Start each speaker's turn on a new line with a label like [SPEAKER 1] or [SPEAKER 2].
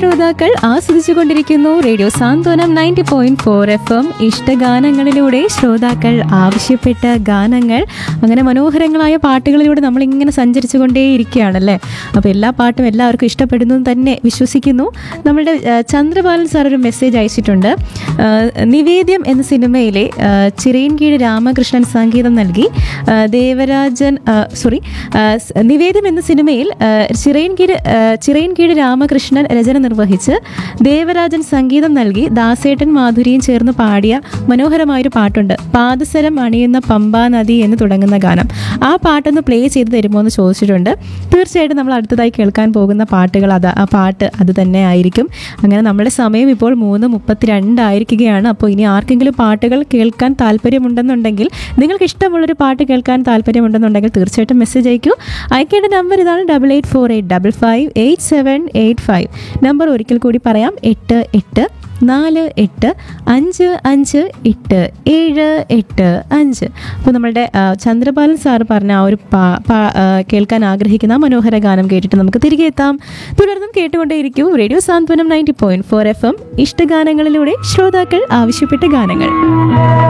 [SPEAKER 1] ശ്രോതാക്കൾ ആസ്വദിച്ചുകൊണ്ടിരിക്കുന്നു radio Santhwanam ninety point four F M ഇഷ്ടഗാനങ്ങളിലൂടെ ശ്രോതാക്കൾ ആവശ്യപ്പെട്ട ഗാനങ്ങൾ അങ്ങനെ മനോഹരങ്ങളായ പാട്ടുകളിലൂടെ നമ്മളിങ്ങനെ സഞ്ചരിച്ചു കൊണ്ടേയിരിക്കുകയാണല്ലേ അപ്പോൾ എല്ലാ പാട്ടും എല്ലാവർക്കും ഇഷ്ടപ്പെടുന്നു എന്ന് തന്നെ വിശ്വസിക്കുന്നു നമ്മളുടെ ആ, ചന്ദ്രബാലൻ സാർ ഒരു മെസ്സേജ് അയച്ചിട്ടുണ്ട് ആ, നിവേദ്യം എന്ന സിനിമയിലെ ആ, ചിറയൻകീഴ് രാമകൃഷ്ണൻ സംഗീതം നൽകി ആ, ദേവരാജൻ സോറി നിവേദ്യം എന്ന സിനിമയിൽ ആ, ചിറയൻകീഴ് ആ, ചിറയൻകീഴ് രാമകൃഷ്ണൻ രചന നിർവഹിച്ച് ദേവരാജൻ സംഗീതം നൽകി ദാസേട്ടൻ മാധുരിയും ചേർന്ന് പാടിയ മനോഹരമായൊരു പാട്ടുണ്ട് പാദസരം അണിയുന്ന പമ്പാ നദി എന്ന് തുടങ്ങുന്ന ഗാനം ആ പാട്ടൊന്ന് പ്ലേ ചെയ്ത് തരുമോ എന്ന് ചോദിച്ചിട്ടുണ്ട് തീർച്ചയായിട്ടും നമ്മൾ അടുത്തതായി കേൾക്കാൻ പോകുന്ന പാട്ടുകൾ അത് ആ പാട്ട് അത് തന്നെ ആയിരിക്കും അങ്ങനെ നമ്മുടെ സമയം ഇപ്പോൾ മൂന്ന് മുപ്പത്തിരണ്ടായിരിക്കുകയാണ് അപ്പോൾ ഇനി ആർക്കെങ്കിലും പാട്ടുകൾ കേൾക്കാൻ താല്പര്യമുണ്ടെന്നുണ്ടെങ്കിൽ നിങ്ങൾക്ക് ഇഷ്ടമുള്ളൊരു പാട്ട് കേൾക്കാൻ താല്പര്യമുണ്ടെന്നുണ്ടെങ്കിൽ തീർച്ചയായിട്ടും മെസ്സേജ് അയക്കൂ അയക്കേണ്ട നമ്പർ ഇതാണ് double eight four eight double five eight seven eight five number ഒരിക്കൽ കൂടി പറയാം എട്ട് എട്ട് നാല് എട്ട് അഞ്ച് അഞ്ച് എട്ട് ഏഴ് എട്ട് അഞ്ച് അപ്പോൾ നമ്മളുടെ ആ, ചന്ദ്രപാലൻ സാർ പറഞ്ഞ ആ ഒരു പാ പാ- ആ, കേൾക്കാൻ ആഗ്രഹിക്കുന്ന ആ മനോഹര ഗാനം കേട്ടിട്ട് നമുക്ക് തിരികെ എത്താം തുടർന്നും കേട്ടുകൊണ്ടേയിരിക്കൂ radio Santhwanam ninety point four F M ഇഷ്ടഗാനങ്ങളിലൂടെ ശ്രോതാക്കൾ ആവശ്യപ്പെട്ട ഗാനങ്ങൾ